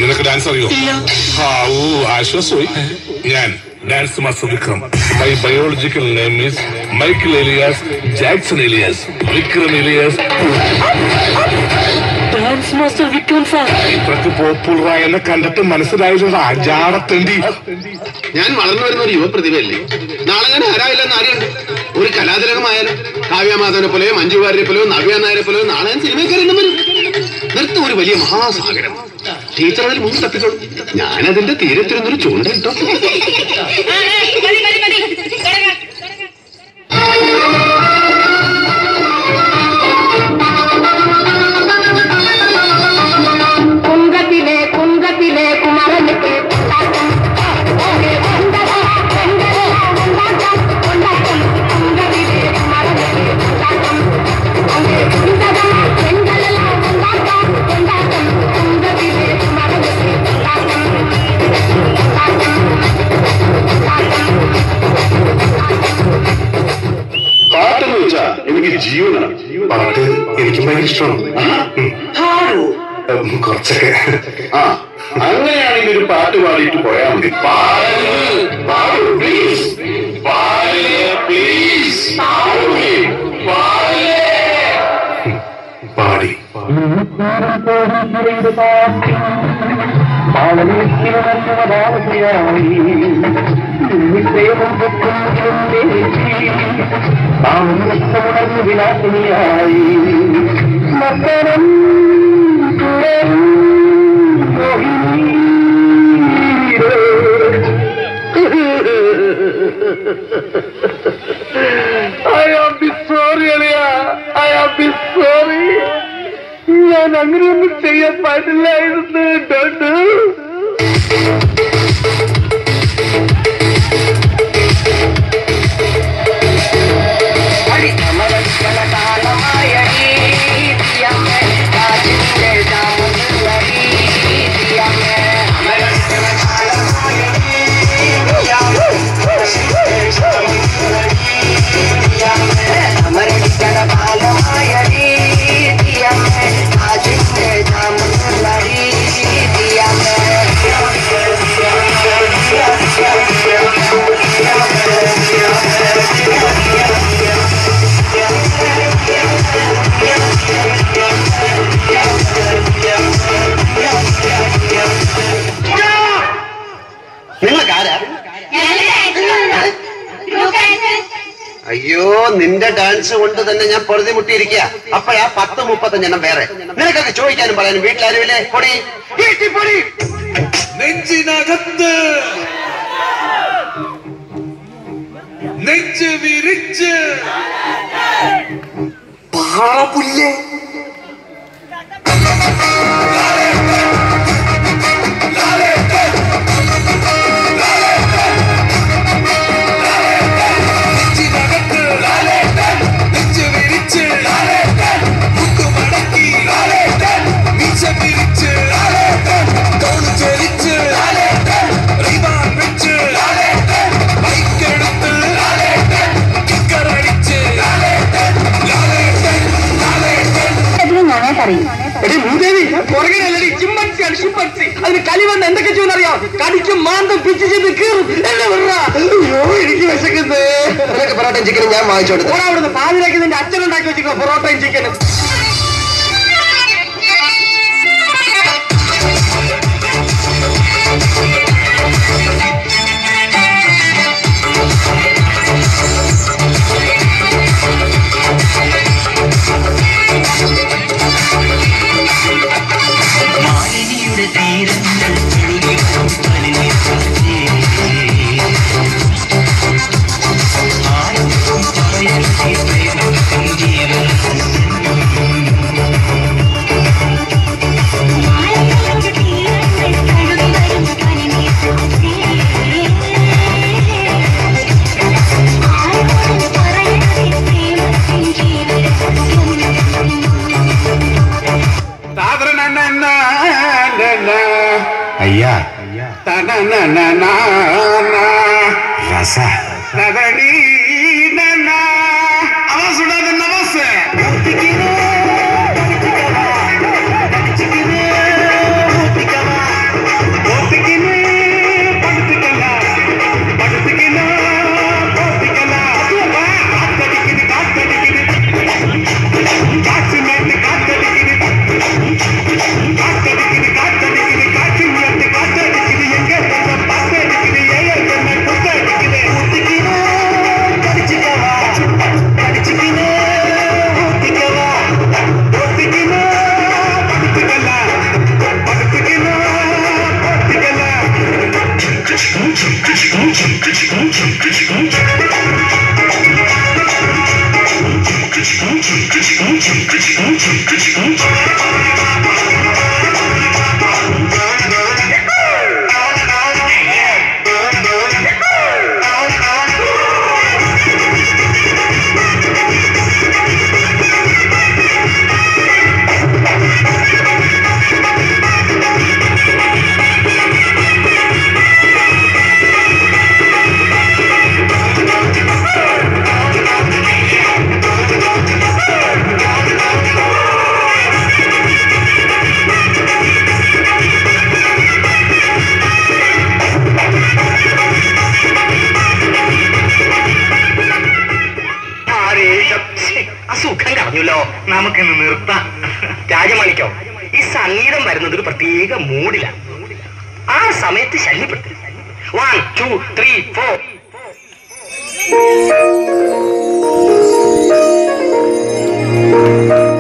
നിനക്ക് ഡാൻസ് അറിയോ ആ ഓ ആശ്വാസമായി ഞാൻ dance master Vikram my biological name is Michael alias Jackson alias Vikram alias dance master Vikram sir ഇത്രക്ക് പോപ്പുലറായ എന്നെ കണ്ടിട്ട് മനസ്സിലായില്ല അജാടത്തേണ്ടി ഞാൻ വളർന്നു വരുന്ന ഒരു യുവപ്രതിഭയല്ലേ നാളെ ഞാൻ ആരായില്ലെന്ന് ആരെയുണ്ട് ഒരു കലാതിലകമായാലും കാവ്യമാധവനെ പോലെയോ മഞ്ജു വാര്യരെ പോലെയോ നവ്യ നായരെ പോലെയോ നാളെ ഞാൻ സിനിമക്കാരെന്നും വരും നൃത്തം ഒരു വലിയ മഹാസാഗരം ടീച്ചർ അതിൽ മുമ്പ് തപ്പിക്കോളും ഞാനതിന്റെ തീരത്തിരുന്നൊരു ചൂണ്ട കിട്ടോ മതി മതി മതി കിടക്കാം കുങ്കത്തിലെ കുങ്കത്തിലെ കുമരനുക്ക് കൊണ്ടാട്ടം. ഓഹേ, കൊണ്ടട, കൊണ്ടട, കൊണ്ടാട്ടം, കൊണ്ടാട്ടം. കുങ്കത്തിലെ കുമരനുക്ക് കൊണ്ടാട്ടം. ഓഹേ, കുണ്ടട, ചെണ്ടലല, കൊണ്ടാട്ടം, കൊണ്ടാട്ടം. കുങ്കത്തിലെ കുമരനുക്ക് കൊണ്ടാട്ടം. കൊണ്ടാട്ടം, കൊണ്ടാട്ടം. പാട്ടെന്ന് വെച്ചാ എനിക്ക് ജീവനാണ് പാട്ട് എനിക്ക് ഭയങ്കര ഇഷ്ടമാണ് ഉം, കുറച്ചൊക്കെ ആ അങ്ങനെയാണെങ്കിൽ ഒരു പാട്ട് പാടിയിട്ട് പോയാൽ മതി പാടരുത്, പാടൂ, please. പാടരുത്, please. പാടൂ, പാടരുത്. പാടി ഐ ആം ബി സോറി അളിയ ഐ ആം ബി സോറി ഞാൻ അങ്ങനെയൊന്നും ചെയ്യാൻ പാടില്ലായിരുന്നു ഡോണ്ട് നിങ്ങൾക്ക് ആരാ അയ്യോ നിന്റെ ഡാൻസ് കൊണ്ട് തന്നെ ഞാൻ പൊറുതി മുട്ടിയിരിക്കുക അപ്പോഴാ പത്ത് മുപ്പത്തഞ്ചെണ്ണം വേറെ നിനക്കൊക്കെ ചോദിക്കാനും പറയാനും വീട്ടിലാരുമില്ലേ പൊടി വീട്ടിൽ പൊടി നെഞ്ചിനകത്ത് നെഞ്ച് വിരിച്ച് പാളപുല്ലേ നെഞ്ചിനകത്ത് നെഞ്ച് വിരിച്ച് മുട്ടുമടക്കി മീശ പിരിച്ച് തോള് ചൊരിച്ച് റിബാൻ വെച്ച് ബൈക്കെടുത്ത് കിക്കറടിച്ച് ലാലേട്ടൻ ലാലേട്ടൻ ഇതിന് നന്നായിട്ടറിയും എടി ഭൂദേവി പുറകിലല്ലടി ചിമ്പൻസിയാണ് ചിമ്പൻസി അതിന് കലി വന്ന് എന്തൊക്കെ ചെയ്യുന്നറിയാം കടിക്കും മാന്തം പിച്ച് ചെയ്ത് കീറും എന്നെ വിടറാ അയ്യോ എനിക്ക് വിശക്കുന്നേ നിനക്ക് പൊറോട്ടയും ചിക്കനും ഞാൻ വാങ്ങിച്ചോടുത്തു ഓടാ അവിടുന്ന് പാതിരാക്കി നിന്റെ അച്ഛൻ ഉണ്ടാക്കി വെച്ചിരിക്കുന്ന പൊറോട്ടയും ചിക്കനും മാലിനിയുടെ തീരങ്ങൾ ഒഴുകിപ്പോ പനിനീർക്കാറ്റേ. ആരും പറയരുതേ പ്രേമത്തിൻ ജീവരഹസ്യം. അയ്യാ രസ രാജമാണിക്കോ ഈ സംഗീതം വരുന്നത് ഒരു പ്രത്യേക മൂഡിലാണ് ആ സമയത്ത് ശല്യപ്പെടുത്തി വൺ ടു ത്രീ ഫോർ ആ